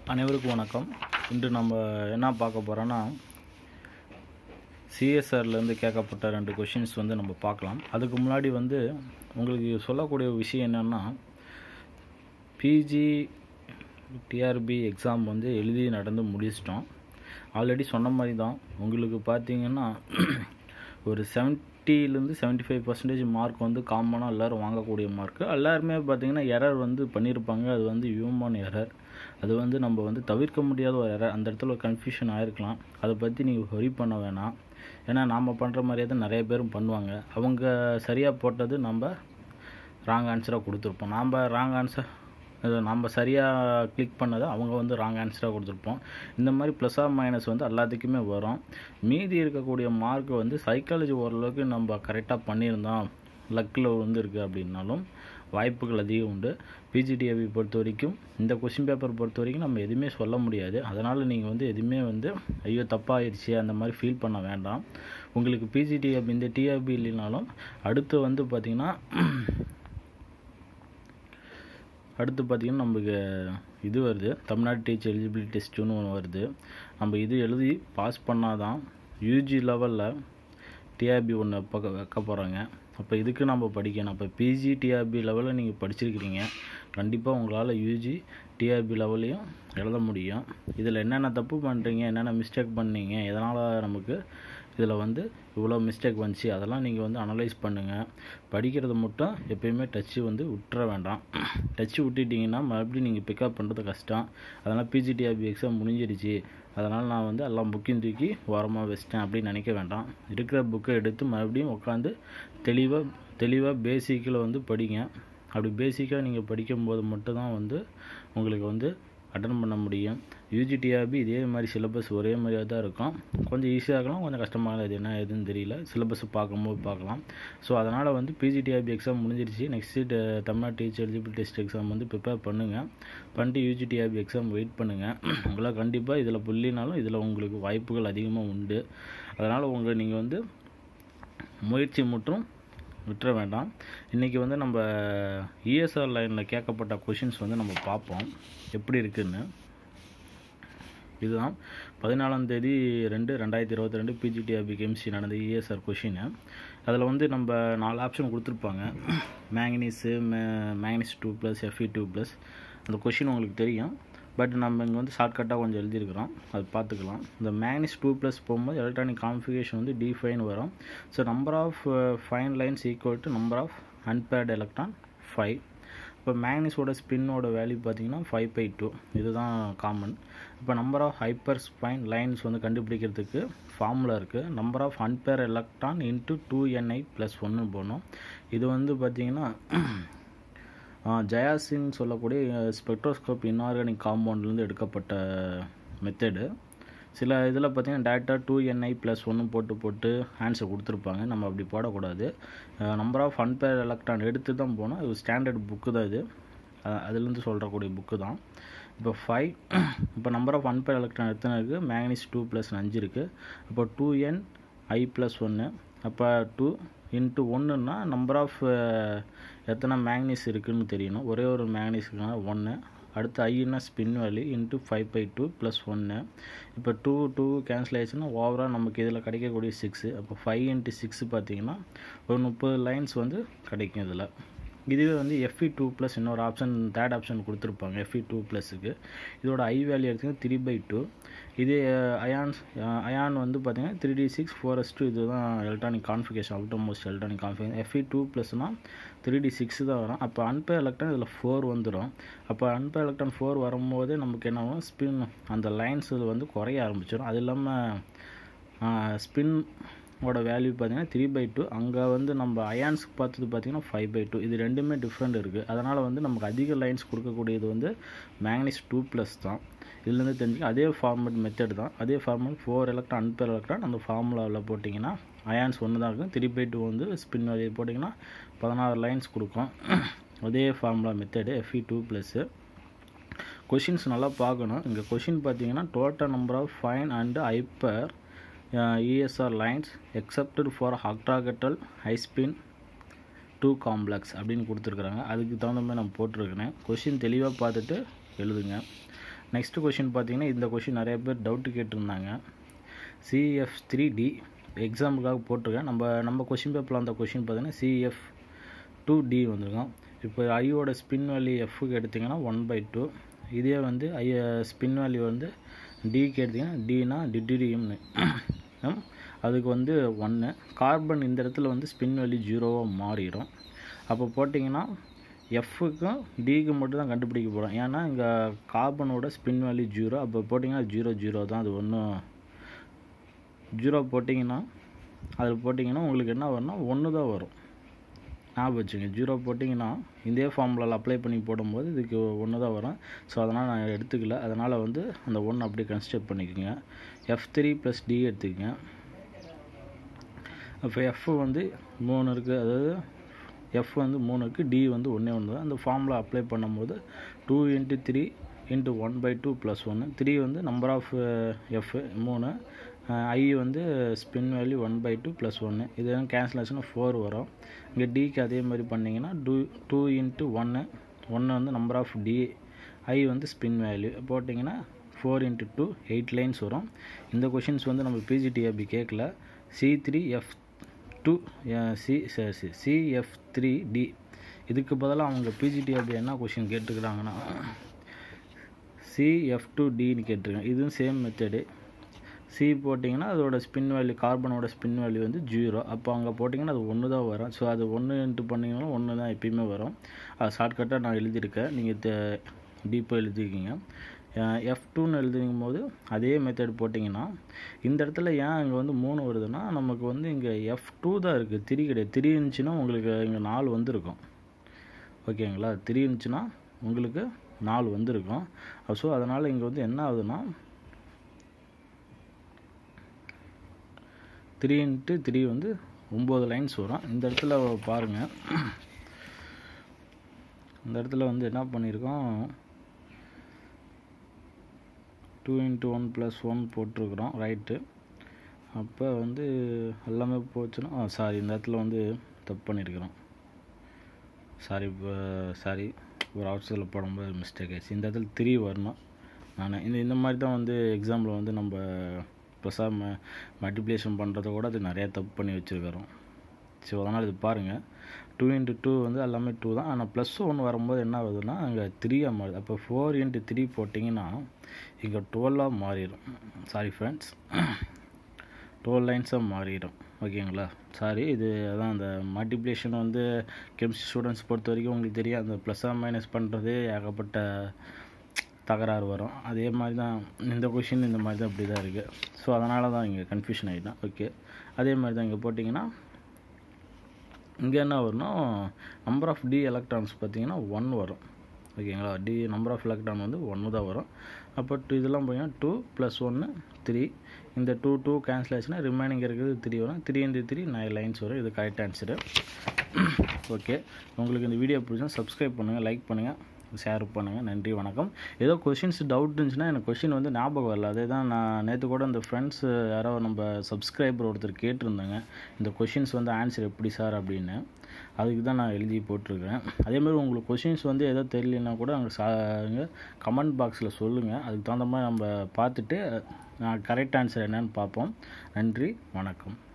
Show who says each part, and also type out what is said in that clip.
Speaker 1: அனைவருக்கும் வணக்கம் இன்று நம்ம என்ன பார்க்க போகிறோன்னா சிஎஸ்ஆர்லேருந்து கேட்கப்பட்ட ரெண்டு கொஷின்ஸ் வந்து நம்ம பார்க்கலாம் அதுக்கு முன்னாடி வந்து உங்களுக்கு சொல்லக்கூடிய விஷயம் என்னென்னா பிஜி டிஆர்பி எக்ஸாம் வந்து எழுதி நடந்து முடிச்சிட்டோம் ஆல்ரெடி சொன்ன மாதிரி தான் உங்களுக்கு பார்த்தீங்கன்னா ஒரு செவன்ட்டிலேருந்து செவன்ட்டி ஃபைவ் பர்சன்டேஜ் மார்க் வந்து காமனாக எல்லோரும் வாங்கக்கூடிய மார்க்கு எல்லாருமே பார்த்தீங்கன்னா எரர் வந்து பண்ணியிருப்பாங்க அது வந்து ஹியூமன் எரர் அது வந்து நம்ம வந்து தவிர்க்க முடியாத ஒரு எரர் அந்த இடத்துல ஒரு கன்ஃபியூஷன் ஆகிருக்கலாம் அதை பற்றி நீங்கள் ஹொரி பண்ண வேணாம் ஏன்னா நாம் பண்ணுற மாதிரியே தான் நிறைய பேரும் பண்ணுவாங்க அவங்க சரியாக போட்டது நம்ம ராங் ஆன்சராக கொடுத்துருப்போம் நாம் ராங் ஆன்சர் அது நம்ம சரியாக கிளிக் பண்ணதை அவங்க வந்து ராங் ஆன்சராக கொடுத்துருப்போம் இந்த மாதிரி ப்ளஸ் ஆர் மைனஸ் வந்து எல்லாத்துக்குமே வரும் மீதி இருக்கக்கூடிய மார்க் வந்து சைக்காலஜி ஓரளவுக்கு நம்ம கரெக்டாக பண்ணியிருந்தோம் லக்கில் வந்து இருக்குது அப்படின்னாலும் வாய்ப்புகள் அதிகம் உண்டு பிஜிடிஏபி பொறுத்த வரைக்கும் இந்த கொஷின் பேப்பர் பொறுத்த வரைக்கும் நம்ம எதுவுமே சொல்ல முடியாது அதனால் நீங்கள் வந்து எதுவுமே வந்து ஐயோ தப்பாகிடுச்சு அந்த மாதிரி ஃபீல் பண்ண வேண்டாம் உங்களுக்கு பிஜிடிஏபி இந்த டிஆர்பி இல்லைனாலும் அடுத்து வந்து பார்த்திங்கன்னா அடுத்து பார்த்திங்கன்னா நமக்கு இது வருது தமிழ்நாடு டீச்சர் எலிஜிபிலிட்டி டெஸ்ட்டுன்னு ஒன்று வருது நம்ம இது எழுதி பாஸ் பண்ணால் தான் யூஜி லெவலில் டிஆர்பி ஒன்று வைக்க வைக்க போகிறாங்க அப்போ இதுக்கு நம்ம படிக்கணும் அப்போ பிஜி டிஆர்பி லெவலில் நீங்கள் படிச்சிருக்கிறீங்க கண்டிப்பாக உங்களால் யூஜி டிஆர்பி லெவலையும் எழுத முடியும் இதில் என்னென்ன தப்பு பண்ணுறீங்க என்னென்ன மிஸ்டேக் பண்ணீங்க எதனால் நமக்கு இதில் வந்து இவ்வளோ மிஸ்டேக் வந்துச்சு அதெல்லாம் நீங்கள் வந்து அனலைஸ் பண்ணுங்கள் படிக்கிறத மட்டும் எப்பயுமே டச்சு வந்து விட்டுற வேண்டாம் டச்சு விட்டுட்டிங்கன்னா மறுபடியும் நீங்கள் பிக்கப் பண்ணுறது கஷ்டம் அதனால் பிஜிடிஆர்பி எக்ஸாம் முடிஞ்சிடுச்சு அதனால் நான் வந்து எல்லாம் புக்கையும் தூக்கி ஓரமாக வச்சிட்டேன் அப்படின்னு நினைக்க வேண்டாம் இருக்கிற புக்கை எடுத்து மறுபடியும் உட்காந்து தெளிவாக தெளிவாக பேசிக்கில் வந்து படிங்க அப்படி பேசிக்காக நீங்கள் படிக்கும்போது மட்டும்தான் வந்து உங்களுக்கு வந்து அட்டன் பண்ண முடியும் யூஜிடிஆர்பி இதே மாதிரி சிலபஸ் ஒரே மாதிரியாக தான் இருக்கும் கொஞ்சம் ஈஸியாக இருக்கலாம் கொஞ்சம் கஷ்டமாக இது என்ன எதுன்னு தெரியல சிலபஸ் பார்க்கும்போது பார்க்கலாம் ஸோ அதனால் வந்து பிஜிடிஆர்பி எக்ஸாம் முடிஞ்சிருச்சு next Tamil Nadu teacher eligible test exam வந்து ப்ரிப்பேர் பண்ணுங்கள் பண்ணிட்டு யூஜிடிஆர்பி எக்ஸாம் வெயிட் பண்ணுங்கள் உங்களால் கண்டிப்பாக இதில் புள்ளினாலும் இதில் உங்களுக்கு வாய்ப்புகள் அதிகமாக உண்டு அதனால் உங்களை நீங்கள் வந்து முயற்சி மற்றும் விட்டுற வேண்டாம் இன்றைக்கி வந்து நம்ம இஎஸ்ஆர் லைனில் கேட்கப்பட்ட கொஷின்ஸ் வந்து நம்ம பார்ப்போம் எப்படி இருக்குன்னு இதுதான் பதினாலாம் தேதி ரெண்டு ரெண்டாயிரத்தி இருபத்தி ரெண்டு பிஜிடிஆர்பி கெமிஸ்ட்ரி நடந்த இஎஸ்ஆர் கொஷின் அதில் வந்து நம்ம நாலு ஆப்ஷன் கொடுத்துருப்பாங்க மேங்கனீஸு மே manganese two plus FE two plus அந்த கொஷின் உங்களுக்கு தெரியும் பட் நம்ம இங்கே வந்து ஷார்ட்கட்டாக கொஞ்சம் எழுதியிருக்கிறோம் அது பார்த்துக்கலாம் இந்த மேக்னிஸ் டூ ப்ளஸ் போகும்போது எலக்ட்ரானிக் கான்ஃபிகேஷன் வந்து டி ஃபைன் வரும் so number of fine lines equal to number of unpaired electron five இப்போ மேக்னிஸோட ஸ்பின்னோட வேல்யூ பார்த்தீங்கன்னா ஃபைவ் பை டூ இதுதான் காமன் இப்போ number of hyper spine lines வந்து கண்டுபிடிக்கிறதுக்கு ஃபார்முலா இருக்குது number of unpair electron into two n I plus ஒன்று போகணும் இது வந்து பார்த்திங்கன்னா ஜயாசின் சொல்லக்கூடிய ஸ்பெக்ட்ரோஸ்கோப் இன்ஆர்கானிக் காம்பவுண்ட்லேருந்து எடுக்கப்பட்ட மெத்தடு சில இதில் பார்த்திங்கன்னா டேரெக்டாக டூ என்ஐ ப்ளஸ் ஒன்று போட்டு போட்டு ஆன்சர் கொடுத்துருப்பாங்க நம்ம அப்படி போடக்கூடாது நம்பர் ஆஃப் அன்பேர் எலக்ட்ரான் எடுத்து தான் போனோம் இது ஸ்டாண்டர்ட் புக்கு தான் இது அதுலேருந்து சொல்கிறக்கூடிய புக்கு தான் இப்போ ஃபைவ் இப்போ நம்பர் ஆஃப் அன்பேர் எலக்ட்ரான் எத்தனை இருக்குது மேக்னிஸ் டூ ப்ளஸ் அஞ்சு இருக்குது அப்போ டூ என் ஐ ப்ளஸ் ஒன்று அப்போ டூ இன்ட்டு ஒன்றுன்னா நம்பர் ஆஃப் எத்தனை மேக்னீஸ் இருக்குதுன்னு தெரியணும் ஒரே ஒரு மேக்னீஸுக்குனா ஒன்று அடுத்து ஐன்னா spin value into five by two plus ஒன்று இப்போ டூ டூ கேன்சல் ஆயிடுச்சுன்னா ஓவரால் நமக்கு இதில் கிடைக்கக்கூடிய சிக்ஸு அப்போ ஃபைவ் இன்ட்டு சிக்ஸ் பார்த்தீங்கன்னா ஒரு முப்பது லைன்ஸ் வந்து கிடைக்கும் இதில் இதுவே வந்து எஃப்இ டூ ப்ளஸ் இன்னொரு ஆப்ஷன் தேர்ட் ஆப்ஷன் கொடுத்துருப்பாங்க எஃப்இ டூ ப்ளஸுக்கு இதோட ஐ வேல்யூ எடுத்திங்கன்னா த்ரீ பை டூ இதே அயான்ஸ் அயான் வந்து பார்த்திங்கன்னா three d six four s two இதுதான் electronic configuration outermost electronic configuration FE two ப்ளஸ்னால் த்ரீ டி சிக்ஸ் தான் வரும் அப்போ அன்பேர் எலக்ட்ரான் இதில் ஃபோர் வந்துடும் அப்போ அன்பேர் எலக்ட்ரான் ஃபோர் வரும்போதே நமக்கு என்ன ஆகும் ஸ்பின் அந்த லைன்ஸ் வந்து குறைய ஆரம்பிச்சிடும் அது இல்லாமல் ஸ்பின் ஓட வேல்யூ பார்த்தீங்கன்னா த்ரீ பை டூ அங்கே வந்து நம்ம அயான்ஸ்க்கு பார்த்தது பார்த்தீங்கன்னா ஃபைவ் பை டூ இது ரெண்டுமே டிஃப்ரெண்ட் இருக்குது அதனால் வந்து நமக்கு அதிக லைன்ஸ் கொடுக்கக்கூடியது வந்து மேக்னிஸ் டூ ப்ளஸ் தான் இதுலேருந்து தெரிஞ்சுக்க அதே ஃபார்மேட் மெத்தட் தான் அதே format four electron unpair electron அந்த ஃபார்முலாவில் போட்டிங்கன்னா அயான்ஸ் ஒன்று தான் இருக்கும் த்ரீ பை டூ வந்து ஸ்பின் வேல்யூ போட்டிங்கன்னா பதினாறு லைன்ஸ் கொடுக்கும் அதே formula method FE two plus questions நல்லா பார்க்கணும் இங்கே கொஷின் பார்த்தீங்கன்னா total number of fine and hyper ESR lines expected for octahedral high spin two complex அப்படின்னு கொடுத்துருக்குறாங்க அதுக்கு தகுந்த மாதிரி நான் போட்டிருக்கிறேன் கொஷின் தெளிவாக பார்த்துட்டு எழுதுங்க நெக்ஸ்ட் கொஷின் பார்த்தீங்கன்னா இந்த கொஷின் நிறைய பேர் டவுட்டு கேட்டிருந்தாங்க சிஎஃப் த்ரீ டி எக்ஸாமுக்காக போட்டிருக்கேன் நம்ம நம்ம கொஷின் பேப்பரில் அந்த கொஷின் பார்த்தீங்கன்னா சிஎஃப் டூ டி வந்திருக்கோம் இப்போ ஐயோட ஸ்பின் வேல்யூ எஃப்க்கு எடுத்திங்கன்னா ஒன் பை டூ இதே வந்து ஐ ஸ்பின் வேல்யூ வந்து டிக்கு எடுத்திங்கன்னா டினா டிடிடிஎம்னு அதுக்கு வந்து ஒன்று கார்பன் இந்த இடத்துல வந்து ஸ்பின் வேல்யூ ஜீரோவாக மாறிடும் அப்போ போட்டிங்கன்னா எஃப்க்கும் டிக்கு மட்டும் தான் கண்டுபிடிக்க போகிறோம் ஏன்னா இங்கே கார்பனோட ஸ்பின் வேல்யூ ஜீரோ அப்போ போட்டிங்கன்னா ஜீரோ ஜீரோ தான் அது ஒன்றும் ஜீரோ போட்டிங்கன்னா அதில் போட்டிங்கன்னா உங்களுக்கு என்ன வரும்னா ஒன்று தான் வரும் ஞாபகம் வச்சுங்க ஜீரோ போட்டிங்கன்னா இதே ஃபார்முலாவில் அப்ளை பண்ணி போடும்போது இதுக்கு ஒன்று தான் வரும் ஸோ அதனால் நான் எடுத்துக்கல அதனால் வந்து அந்த ஒன்று அப்படியே கன்சிடர் பண்ணிக்கோங்க எஃப் த்ரீ ப்ளஸ் டி எடுத்துக்கங்க அப்போ எஃப் வந்து மூணு இருக்குது அதாவது எஃப் வந்து மூணு இருக்குது டி வந்து ஒன்றே ஒன்று தான் அந்த ஃபார்முலா அப்ளை பண்ணும்போது two into three into one by two plus ஒன்று த்ரீ வந்து நம்பர் ஆஃப் எஃப் மூணு ஐ வந்து spin value one by two plus ஒன்று இது கேன்சலேஷன் ஃபோர் வரும் இங்கே டிக்கு அதே மாதிரி பண்ணிங்கன்னா டூ டூ இன்ட்டு ஒன்று ஒன்று வந்து நம்பர் ஆஃப் டி ஐ வந்து ஸ்பின் வேல்யூ போட்டிங்கன்னா four into two eight lines வரும் இந்த கொஷின்ஸ் வந்து நம்ம பிஜிடி அப்படி கேட்கல C three F two C CF three D இதுக்கு பதிலாக அவங்க பிஜிடி அப்படி என்ன கொஷின் கேட்டுக்கிறாங்கன்னா சிஎஃப் டூ டின்னு கேட்டிருக்கேன் இதுவும் சேம் மெத்தடு சி போட்டிங்கன்னா அதோட ஸ்பின் வேல்யூ கார்பனோட ஸ்பின் வேல்யூ வந்து ஜீரோ அப்போ அங்கே போட்டிங்கன்னா அது ஒன்று தான் வரும் ஸோ அது ஒன்று இன்ட்டு பண்ணிங்கனாலும் ஒன்று தான் எப்பயுமே வரும் அது ஷார்ட்கட்டாக நான் எழுதியிருக்கேன் நீங்கள் டீப்பாக எழுதிக்கிங்க எஃப் டூன்னு எழுதுங்கும் போது அதே மெத்தட் போட்டிங்கன்னா இந்த இடத்துல ஏன் இங்கே வந்து மூணு வருதுன்னா நமக்கு வந்து இங்கே எஃப் டூ தான் இருக்குது திரி கிடையாது திரி இருந்துச்சுன்னா உங்களுக்கு இங்கே நாலு வந்திருக்கும் ஓகேங்களா திரி இருந்துச்சுன்னா உங்களுக்கு நாலு வந்திருக்கும் ஸோ அதனால் இங்கே வந்து என்ன ஆகுதுன்னா த்ரீ இன்ட்டு த்ரீ வந்து ஒம்பது லைன்ஸ் வரும் இந்த இடத்துல பாருங்கள் இந்த இடத்துல வந்து என்ன பண்ணியிருக்கோம் two into one plus one போட்டிருக்குறோம் ரைட்டு அப்போ வந்து எல்லாமே போச்சுன்னா சாரி இந்த இடத்துல வந்து தப்பு பண்ணியிருக்கிறோம் சாரி இப்போ சாரி ஒரு அவசரத்தில் போடும்போது மிஸ்டேக் ஆயிடுச்சு இந்த இடத்துல த்ரீ வரணும் நான் இந்த இந்த மாதிரி தான் வந்து எக்ஸாமில் வந்து நம்ம ப்ளஸ்ஸாக ம மல்டிப்ளேஷன் பண்ணுறத கூட அது நிறையா தப்பு பண்ணி வச்சுருக்கிறோம் ஸோ அதனால் இது பாருங்கள் டூ இன்ட்டு டூ வந்து எல்லாமே டூ தான் ஆனால் ப்ளஸ் ஒன்று வரும்போது என்ன ஆகுதுன்னா அங்கே த்ரீயாக மாறுது அப்போ ஃபோர் இன்ட்டு த்ரீ போட்டிங்கன்னா இங்கே டுவெல்லாக மாறிடும் சாரி ஃப்ரெண்ட்ஸ் டுவெல் லைன்ஸாக மாறிடும் ஓகேங்களா சாரி இது அதான் அந்த மல்டிப்ளேஷன் வந்து கெமிஸ்ட்ரி ஸ்டூடெண்ட்ஸ் பொறுத்த வரைக்கும் உங்களுக்கு தெரியும் அந்த ப்ளஸ்ஸாக மைனஸ் பண்ணுறதே ஏகப்பட்ட தகராறு வரும் அதே மாதிரி தான் இந்த கொஷின் இந்த மாதிரி தான் இப்படி தான் இருக்குது ஸோ அதனால தான் இங்கே கன்ஃபியூஷன் ஆகிட்டேன் ஓகே அதே மாதிரி தான் இங்கே போட்டிங்கன்னா இங்கே என்ன வரும்னா நம்பர் ஆஃப் டி எலக்ட்ரான்ஸ் பார்த்தீங்கன்னா ஒன் வரும் ஓகேங்களா டி நம்பர் ஆஃப் எலக்ட்ரான் வந்து ஒன்று தான் வரும் அப்போ டூ இதெல்லாம் போயிங்கன்னா டூ ப்ளஸ் ஒன்று த்ரீ இந்த டூ டூ கேன்சல் ஆச்சுன்னா ரிமைனிங் இருக்குது த்ரீ வரும் three into three nine lines வரும் இது கரெக்ட் ஆன்சரு ஓகே உங்களுக்கு இந்த வீடியோ பிடிச்சா சப்ஸ்கிரைப் பண்ணுங்கள் லைக் பண்ணுங்கள் ஷேர் பண்ணுங்கள் நன்றி வணக்கம் ஏதோ கொஷின்ஸ் டவுட் இருந்துச்சுன்னா எனக்கு கொஷின் வந்து ஞாபகம் வரல அதே தான் நான் நேற்று கூட இந்த ஃப்ரெண்ட்ஸ் யாரோ நம்ம சப்ஸ்கிரைபர் ஒருத்தர் கேட்டிருந்தாங்க இந்த கொஷின்ஸ் வந்து ஆன்சர் எப்படி சார் அப்படின்னு அதுக்கு தான் நான் எழுதி போட்டிருக்கேன் அதேமாதிரி உங்களுக்கு கொஷின்ஸ் வந்து எதோ தெரியலனா கூட அங்கே சா கமெண்ட் பாக்ஸில் சொல்லுங்கள் அதுக்கு தகுந்த மாதிரி நம்ம பார்த்துட்டு நான் கரெக்ட் ஆன்சர் என்னன்னு பார்ப்போம் நன்றி வணக்கம்